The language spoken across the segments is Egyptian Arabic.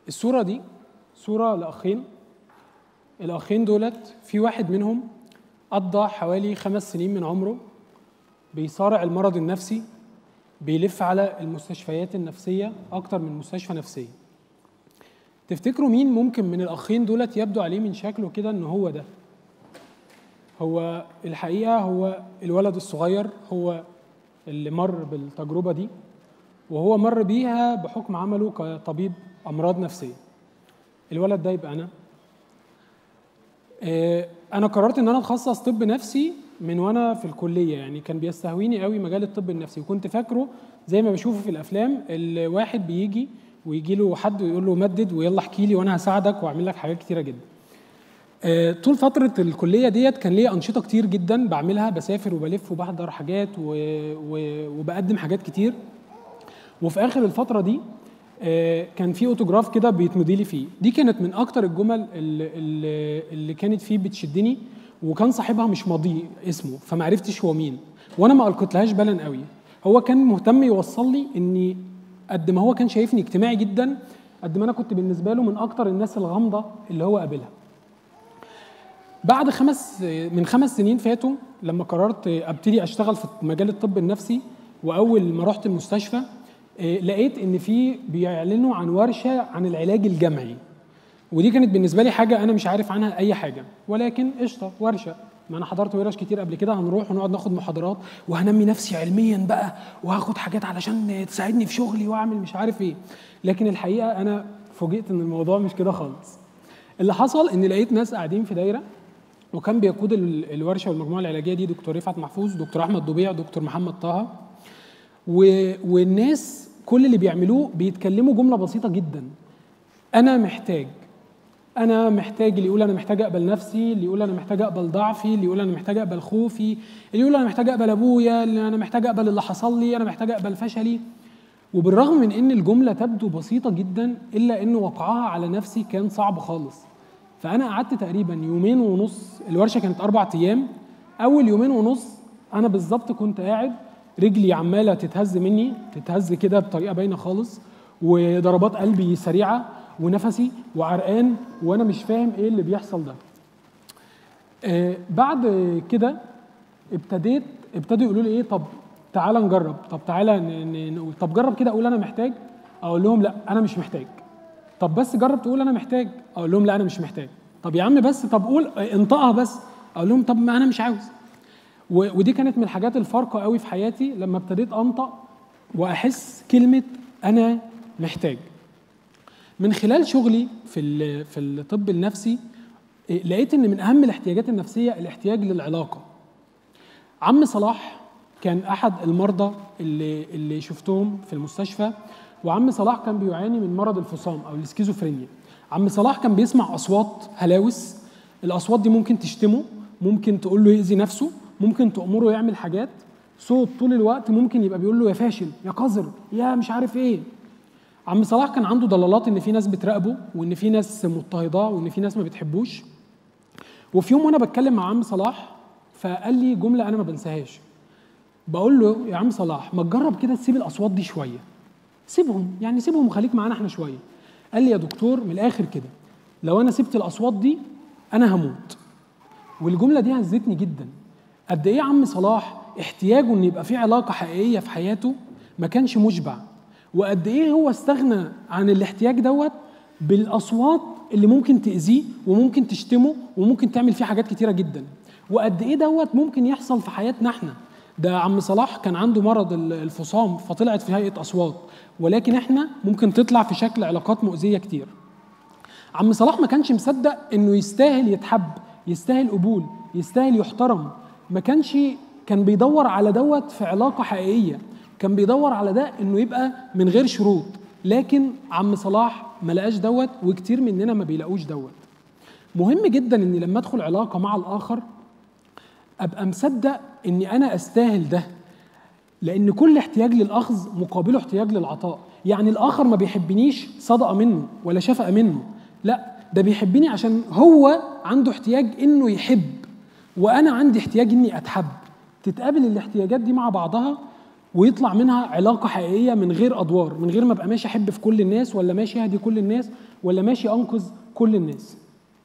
الصورة دي صورة لأخين الأخين دولت في واحد منهم قضى حوالي خمس سنين من عمره بيصارع المرض النفسي بيلف على المستشفيات النفسية أكتر من مستشفى نفسية تفتكروا مين ممكن من الأخين دولت يبدو عليه من شكله كده إن هو ده هو الحقيقة هو الولد الصغير هو اللي مر بالتجربة دي وهو مر بيها بحكم عمله كطبيب أمراض نفسية الولد ده يبقى أنا آه، أنا قررت إن أنا أتخصص طب نفسي من وأنا في الكلية يعني كان بيستهويني قوي مجال الطب النفسي وكنت فاكره زي ما بشوفه في الأفلام الواحد بيجي ويجي له حد ويقول له مدد ويلا احكي لي وأنا هساعدك وأعمل لك حاجات كتيرة جدا آه، طول فترة الكلية ديت كان ليا أنشطة كتير جدا بعملها بسافر وبلف وبحضر حاجات و... و... وبقدم حاجات كتير وفي آخر الفترة دي آه، كان في اوتوجراف كده بيتمضي لي فيه دي كانت من أكتر الجمل اللي, اللي, اللي كانت فيه بتشدني وكان صاحبها مش ماضي اسمه فما عرفتش هو مين وانا ما القيتلهاش بالا قوي هو كان مهتم يوصل لي اني قد ما هو كان شايفني اجتماعي جدا قد ما انا كنت بالنسبه له من اكتر الناس الغامضه اللي هو قابلها بعد خمس من خمس سنين فاتوا لما قررت ابتدي اشتغل في مجال الطب النفسي واول ما رحت المستشفى آه، لقيت ان في بيعلنوا عن ورشه عن العلاج الجمعي ودي كانت بالنسبه لي حاجه انا مش عارف عنها اي حاجه ولكن قشطه ورشه ما انا حضرت ورش كتير قبل كده هنروح ونقعد ناخد محاضرات وهنمي نفسي علميا بقى وهاخد حاجات علشان تساعدني في شغلي واعمل مش عارف ايه لكن الحقيقه انا فوجئت ان الموضوع مش كده خالص اللي حصل ان لقيت ناس قاعدين في دايره وكان بيقود ال- الورشه والمجموعه العلاجيه دي دكتور رفعت محفوظ دكتور احمد ضبيع دكتور محمد طه و... والناس كل اللي بيعملوه بيتكلموا جمله بسيطه جدا انا محتاج انا محتاج اللي يقول انا محتاج اقبل نفسي اللي يقول انا محتاج اقبل ضعفي اللي يقول انا محتاج اقبل خوفي اللي يقول انا محتاج اقبل ابويا اللي انا محتاج اقبل اللي حصل لي انا محتاج اقبل فشلي وبالرغم من ان الجمله تبدو بسيطه جدا الا ان وقعها على نفسي كان صعب خالص فانا قعدت تقريبا يومين ونص الورشه كانت اربع ايام اول يومين ونص انا بالظبط كنت قاعد رجلي عماله تتهز مني تتهز كده بطريقه باينه خالص وضربات قلبي سريعه ونفسي وعرقان وانا مش فاهم ايه اللي بيحصل ده آه، بعد كده ابتديت ابتدوا يقولوا لي ايه طب تعالى نجرب طب تعالى ن- ن- نقول طب جرب كده اقول انا محتاج اقول لهم لا انا مش محتاج طب بس جرب تقول انا محتاج اقول لهم لا انا مش محتاج طب يا عم بس طب قول اه، انطقها بس اقول لهم طب ما انا مش عاوز و- ودي كانت من الحاجات الفارقه قوي في حياتي لما ابتديت انطق واحس كلمه انا محتاج من خلال شغلي في ال- في الطب النفسي إيه، لقيت ان من اهم الاحتياجات النفسيه الاحتياج للعلاقه عم صلاح كان احد المرضى اللي اللي شفتهم في المستشفى وعم صلاح كان بيعاني من مرض الفصام او السكيزوفرينيا عم صلاح كان بيسمع اصوات هلاوس الاصوات دي ممكن تشتمه ممكن تقول له يأذي نفسه ممكن تأمره يعمل حاجات صوت طول الوقت ممكن يبقى بيقول له يا فاشل يا قذر يا مش عارف ايه عم صلاح كان عنده ضلالات ان في ناس بتراقبه وان في ناس مضطهداه وان في ناس ما بتحبوش وفي يوم وانا بتكلم مع عم صلاح فقال لي جمله انا ما بنساهاش بقول له يا عم صلاح ما تجرب كده تسيب الاصوات دي شويه سيبهم يعني سيبهم وخليك معانا احنا شويه قال لي يا دكتور من الاخر كده لو انا سبت الاصوات دي انا هموت والجمله دي هزتني جدا قد ايه عم صلاح احتياجه ان يبقى في علاقه حقيقيه في حياته ما كانش مشبع وقد ايه هو استغنى عن الاحتياج دوت بالاصوات اللي ممكن تاذيه وممكن تشتمه وممكن تعمل فيه حاجات كتيره جدا وقد ايه دوت ممكن يحصل في حياتنا احنا ده عم صلاح كان عنده مرض ال- الفصام فطلعت في هيئه اصوات ولكن احنا ممكن تطلع في شكل علاقات مؤذيه كتير عم صلاح ما كانش مصدق انه يستاهل يتحب يستاهل قبول يستاهل يحترم ما كانش كان بيدور على دوت في علاقة حقيقية كان بيدور على ده انه يبقى من غير شروط لكن عم صلاح ما لقاش دوت وكتير مننا ما بيلاقوش دوت مهم جدا اني لما ادخل علاقة مع الاخر ابقى مصدق اني انا استاهل ده لان كل احتياج للاخذ مقابله احتياج للعطاء يعني الاخر ما بيحبنيش صدقه منه ولا شفقه منه لا ده بيحبني عشان هو عنده احتياج انه يحب وانا عندي احتياج اني اتحب تتقابل الاحتياجات دي مع بعضها ويطلع منها علاقه حقيقيه من غير ادوار من غير ما ابقى ماشي احب في كل الناس ولا ماشي اهدي كل الناس ولا ماشي انقذ كل الناس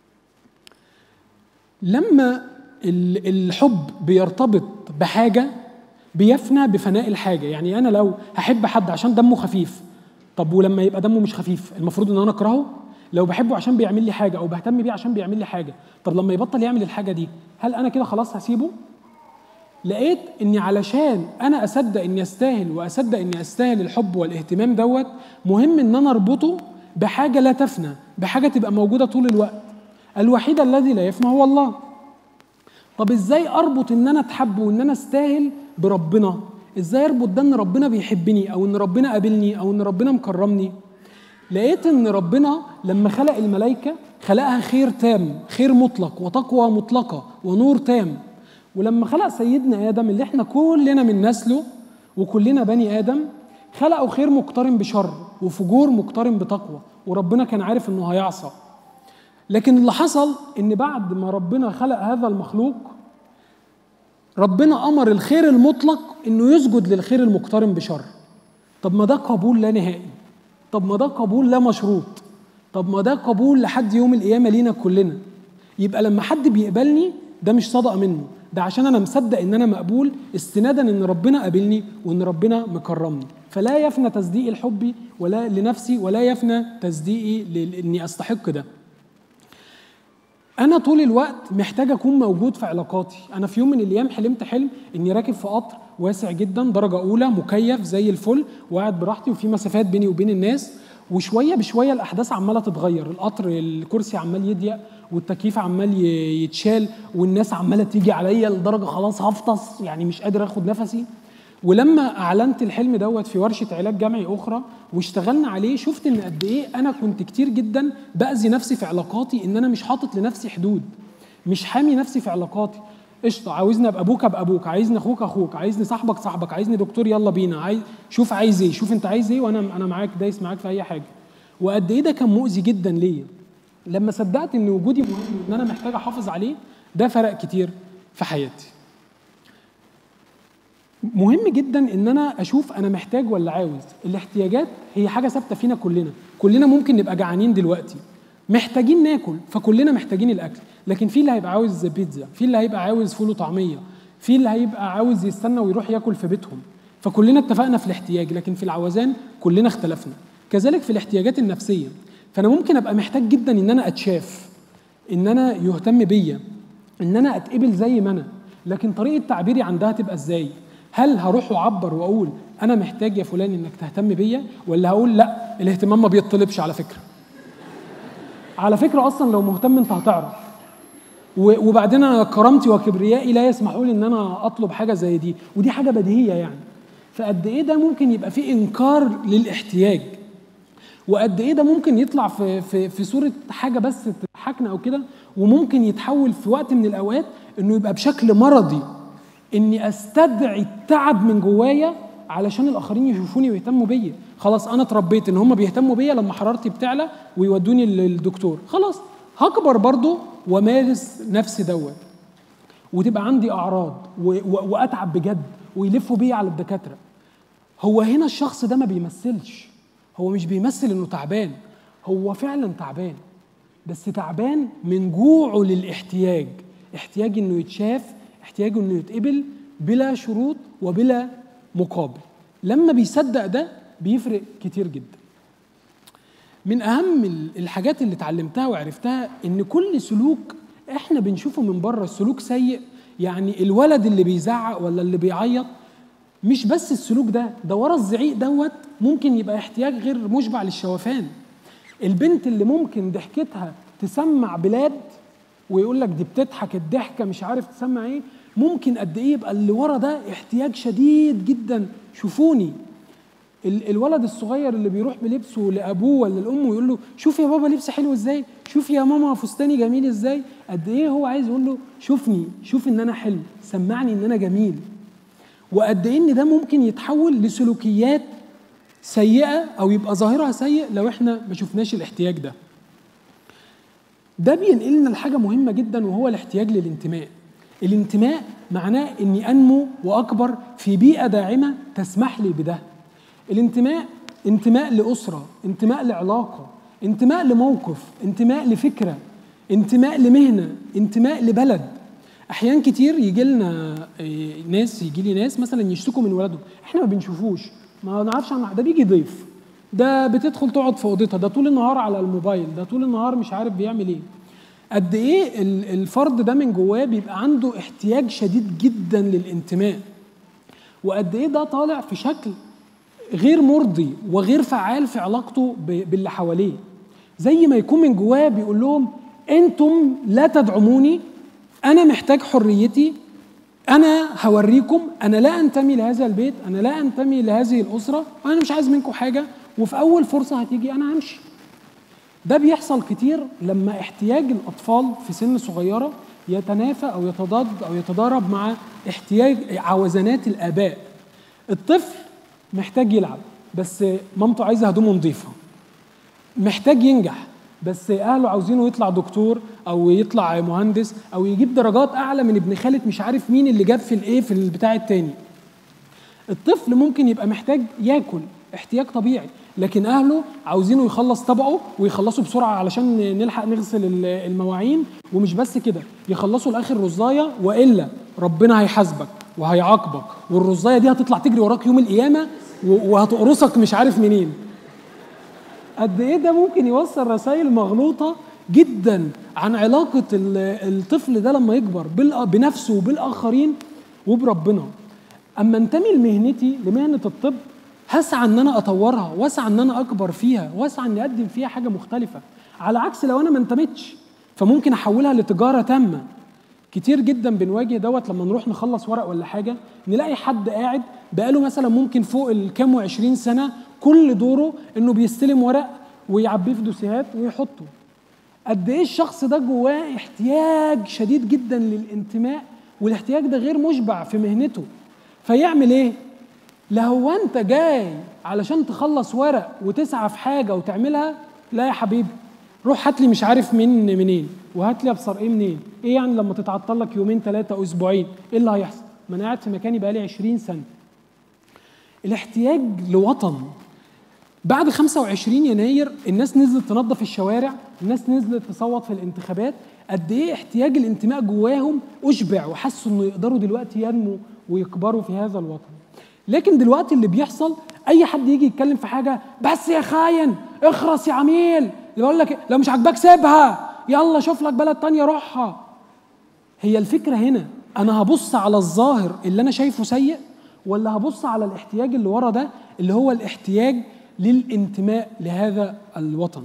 لما ال- الحب بيرتبط بحاجه بيفنى بفناء الحاجه يعني انا لو هحب حد عشان دمه خفيف طب ولما يبقى دمه مش خفيف المفروض ان انا اكرهه لو بحبه عشان بيعمل لي حاجه او بهتم بيه عشان بيعمل لي حاجه طب لما يبطل يعمل الحاجه دي هل انا كده خلاص هسيبه لقيت اني علشان انا اصدق اني استاهل واصدق اني استاهل الحب والاهتمام دوت مهم ان انا اربطه بحاجه لا تفنى بحاجه تبقى موجوده طول الوقت الوحيد الذي لا يفنى هو الله طب ازاي اربط ان انا اتحب وان انا استاهل بربنا ازاي اربط ده ان ربنا بيحبني او ان ربنا قابلني او ان ربنا مكرمني لقيت ان ربنا لما خلق الملائكه خلقها خير تام خير مطلق وتقوى مطلقه ونور تام ولما خلق سيدنا ادم اللي احنا كلنا من نسله وكلنا بني ادم خلقوا خير مقترن بشر وفجور مقترن بتقوى وربنا كان عارف انه هيعصى لكن اللي حصل ان بعد ما ربنا خلق هذا المخلوق ربنا امر الخير المطلق انه يسجد للخير المقترن بشر طب ما ده قبول لا نهائي طب ما ده قبول لا مشروط طب ما ده قبول لحد يوم القيامه لينا كلنا يبقى لما حد بيقبلني ده مش صدقه منه ده عشان انا مصدق ان انا مقبول استنادا ان ربنا قابلني وان ربنا مكرمني فلا يفنى تصديقي لحبي ولا لنفسي ولا يفنى تصديقي لاني استحق ده انا طول الوقت محتاج اكون موجود في علاقاتي انا في يوم من الايام حلمت حلم اني راكب في قطر واسع جدا درجه اولى مكيف زي الفل وقاعد براحتي وفي مسافات بيني وبين الناس وشويه بشويه الاحداث عماله تتغير القطر الكرسي عمال يضيق والتكييف عمال ي- يتشال والناس عماله تيجي عليا لدرجه خلاص هفطس يعني مش قادر اخد نفسي ولما اعلنت الحلم دوت في ورشه علاج جمعي اخرى واشتغلنا عليه شفت ان قد ايه انا كنت كتير جدا باذي نفسي في علاقاتي ان انا مش حاطط لنفسي حدود مش حامي نفسي في علاقاتي قشطه عاوزني ابقى ابوك ابقى ابوك عايزني اخوك اخوك عايزني صاحبك صاحبك عايزني دكتور يلا بينا عايز شوف عايز ايه شوف انت عايز ايه وانا انا معاك دايس معاك في اي حاجه وقد ايه ده كان مؤذي جدا ليا لما صدقت ان وجودي مهم وان انا محتاج احافظ عليه ده فرق كتير في حياتي مهم جدا ان انا اشوف انا محتاج ولا عاوز الاحتياجات هي حاجه ثابته فينا كلنا كلنا ممكن نبقى جعانين دلوقتي محتاجين ناكل فكلنا محتاجين الاكل لكن في اللي هيبقى عاوز بيتزا في اللي هيبقى عاوز فول وطعميه في اللي هيبقى عاوز يستنى ويروح ياكل في بيتهم فكلنا اتفقنا في الاحتياج لكن في العوزان كلنا اختلفنا كذلك في الاحتياجات النفسيه فانا ممكن ابقى محتاج جدا ان انا اتشاف ان انا يهتم بيا ان انا اتقبل زي ما انا لكن طريقه تعبيري عن ده هتبقى ازاي هل هروح واعبر واقول انا محتاج يا فلان انك تهتم بيا ولا هقول لا الاهتمام ما بيطلبش على فكره على فكره اصلا لو مهتم انت هتعرف و- وبعدين انا كرامتي وكبريائي لا يسمحوا لي ان انا اطلب حاجه زي دي ودي حاجه بديهيه يعني فقد ايه ده ممكن يبقى فيه انكار للاحتياج وقد ايه ده ممكن يطلع في في في صوره حاجه بس تضحكنا او كده وممكن يتحول في وقت من الاوقات انه يبقى بشكل مرضي اني استدعي التعب من جوايا علشان الاخرين يشوفوني ويهتموا بيا خلاص انا اتربيت ان هم بيهتموا بيا لما حرارتي بتعلى ويودوني للدكتور خلاص هكبر برضو وامارس نفس دوت وتبقى عندي اعراض و- و- واتعب بجد ويلفوا بيا على الدكاتره هو هنا الشخص ده ما بيمثلش هو مش بيمثل انه تعبان هو فعلا تعبان بس تعبان من جوعه للاحتياج احتياج انه يتشاف احتياج انه يتقبل بلا شروط وبلا مقابل لما بيصدق ده بيفرق كتير جدا من اهم ال- الحاجات اللي اتعلمتها وعرفتها ان كل سلوك احنا بنشوفه من بره السلوك سيء يعني الولد اللي بيزعق ولا اللي بيعيط مش بس السلوك ده ده ورا الزعيق دوت ممكن يبقى احتياج غير مشبع للشوفان البنت اللي ممكن ضحكتها تسمع بلاد ويقول لك دي بتضحك الضحكه مش عارف تسمع ايه ممكن قد ايه يبقى اللي ورا ده احتياج شديد جدا شوفوني ال- الولد الصغير اللي بيروح بلبسه لابوه ولا لامه ويقول له شوف يا بابا لبس حلو ازاي شوف يا ماما فستاني جميل ازاي قد ايه هو عايز يقول له شوفني شوف ان انا حلو سمعني ان انا جميل وقد ايه ان ده ممكن يتحول لسلوكيات سيئه او يبقى ظاهرها سيء لو احنا ما شفناش الاحتياج ده ده بينقلنا لحاجه مهمه جدا وهو الاحتياج للانتماء الانتماء معناه اني انمو واكبر في بيئه داعمه تسمح لي بده الانتماء انتماء لاسره انتماء لعلاقه انتماء لموقف انتماء لفكره انتماء لمهنه انتماء لبلد احيان كتير يجي لنا إيه، ناس يجي لي ناس مثلا يشتكوا من ولادهم احنا ما بنشوفوش ما نعرفش عنه ده بيجي ضيف ده بتدخل تقعد في اوضتها ده طول النهار على الموبايل ده طول النهار مش عارف بيعمل ايه قد ايه ال- الفرد ده من جواه بيبقى عنده احتياج شديد جدا للانتماء وقد ايه ده طالع في شكل غير مرضي وغير فعال في علاقته ب- باللي حواليه زي ما يكون من جواه بيقول لهم انتم لا تدعموني انا محتاج حريتي انا هوريكم انا لا انتمي لهذا البيت انا لا انتمي لهذه الاسره وانا مش عايز منكم حاجه وفي اول فرصه هتيجي انا همشي ده بيحصل كتير لما احتياج الاطفال في سن صغيره يتنافى او يتضاد او يتضارب مع احتياج عوزانات الاباء الطفل محتاج يلعب بس مامته عايزه هدومه نظيفه محتاج ينجح بس اهله عاوزينه يطلع دكتور او يطلع مهندس او يجيب درجات اعلى من ابن خالة مش عارف مين اللي جاب في الايه في البتاع التاني الطفل ممكن يبقى محتاج ياكل احتياج طبيعي لكن اهله عاوزينه يخلص طبقه ويخلصوا بسرعه علشان نلحق نغسل ال- المواعين ومش بس كده يخلصوا لاخر رزايه والا ربنا هيحاسبك وهيعاقبك والرزايه دي هتطلع تجري وراك يوم القيامه و- وهتقرصك مش عارف منين قد ايه ده ممكن يوصل رسائل مغلوطه جدا عن علاقه ال- الطفل ده لما يكبر بالأ- بنفسه وبالاخرين وبربنا اما انتمي لمهنتي لمهنه الطب هسعى ان انا اطورها واسعى ان انا اكبر فيها واسعى ان اقدم فيها حاجه مختلفه على عكس لو انا ما انتمتش فممكن احولها لتجاره تامه كتير جدا بنواجه دوت لما نروح نخلص ورق ولا حاجه نلاقي حد قاعد بقاله مثلا ممكن فوق الكام وعشرين سنه كل دوره انه بيستلم ورق ويعبيه في دوسيهات ويحطه قد ايه الشخص ده جواه احتياج شديد جدا للانتماء والاحتياج ده غير مشبع في مهنته فيعمل ايه لا هو انت جاي علشان تخلص ورق وتسعى في حاجه وتعملها لا يا حبيبي روح هات لي مش عارف من منين وهات لي ابصر ايه منين ايه يعني لما تتعطل لك يومين ثلاثه اسبوعين ايه اللي هيحصل ما انا قاعد في مكاني بقالي 20 سنه الاحتياج لوطن بعد 25 يناير الناس نزلت تنظف الشوارع الناس نزلت تصوت في الانتخابات قد ايه احتياج الانتماء جواهم اشبع وحسوا انه يقدروا دلوقتي ينموا ويكبروا في هذا الوطن لكن دلوقتي اللي بيحصل اي حد يجي يتكلم في حاجه بس يا خاين اخرس يا عميل اللي بقول لك لو مش عاجباك سيبها يلا شوف لك بلد تانية روحها هي الفكرة هنا أنا هبص على الظاهر اللي أنا شايفه سيء ولا هبص على الاحتياج اللي ورا ده اللي هو الاحتياج للانتماء لهذا الوطن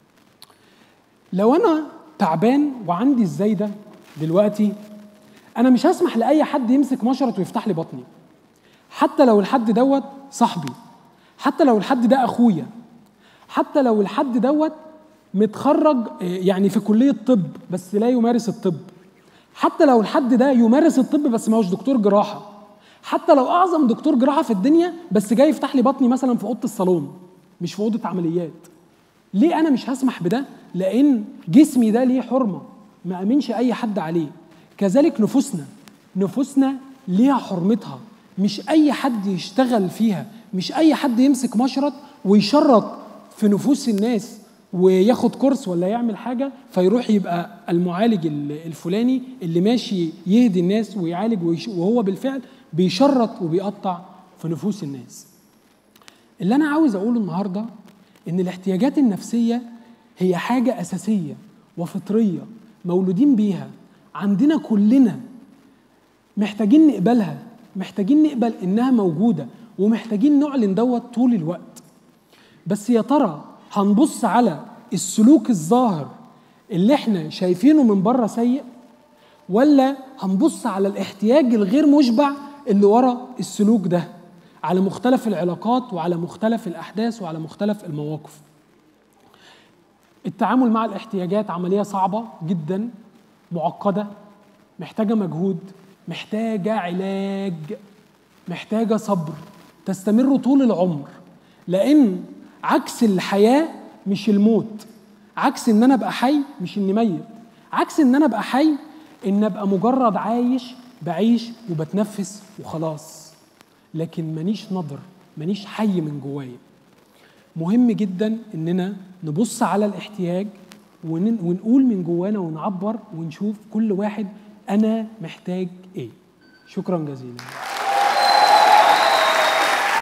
لو أنا تعبان وعندي ازاي ده دلوقتي أنا مش هسمح لأي حد يمسك مشرط ويفتح لي بطني حتى لو الحد دوت صاحبي حتى لو الحد ده أخويا حتى لو الحد دوت متخرج آه، يعني في كلية طب بس لا يمارس الطب حتى لو الحد ده يمارس الطب بس ما هوش دكتور جراحة حتى لو أعظم دكتور جراحة في الدنيا بس جاي يفتح لي بطني مثلا في أوضة الصالون مش في أوضة عمليات ليه أنا مش هسمح بده؟ لأن جسمي ده ليه حرمة ما أمنش أي حد عليه كذلك نفوسنا نفوسنا ليها حرمتها مش أي حد يشتغل فيها مش أي حد يمسك مشرط ويشرط في نفوس الناس وياخد كورس ولا يعمل حاجة فيروح يبقى المعالج ال- الفلاني اللي ماشي يهدي الناس ويعالج ويش- وهو بالفعل بيشرط وبيقطع في نفوس الناس اللي أنا عاوز أقوله النهاردة إن الاحتياجات النفسية هي حاجة أساسية وفطرية مولودين بيها عندنا كلنا محتاجين نقبلها محتاجين نقبل إنها موجودة ومحتاجين نعلن دوت طول الوقت بس يا ترى هنبص على السلوك الظاهر اللي احنا شايفينه من بره سيء ولا هنبص على الاحتياج الغير مشبع اللي ورا السلوك ده على مختلف العلاقات وعلى مختلف الاحداث وعلى مختلف المواقف التعامل مع الاحتياجات عمليه صعبه جدا معقده محتاجه مجهود محتاجه علاج محتاجه صبر تستمر طول العمر لان عكس الحياه مش الموت عكس ان انا ابقى حي مش اني ميت عكس ان انا ابقى حي ان ابقى مجرد عايش بعيش وبتنفس وخلاص لكن مانيش نضر مانيش حي من جوايا مهم جدا اننا نبص على الاحتياج ون- ونقول من جوانا ونعبر ونشوف كل واحد انا محتاج ايه شكرا جزيلا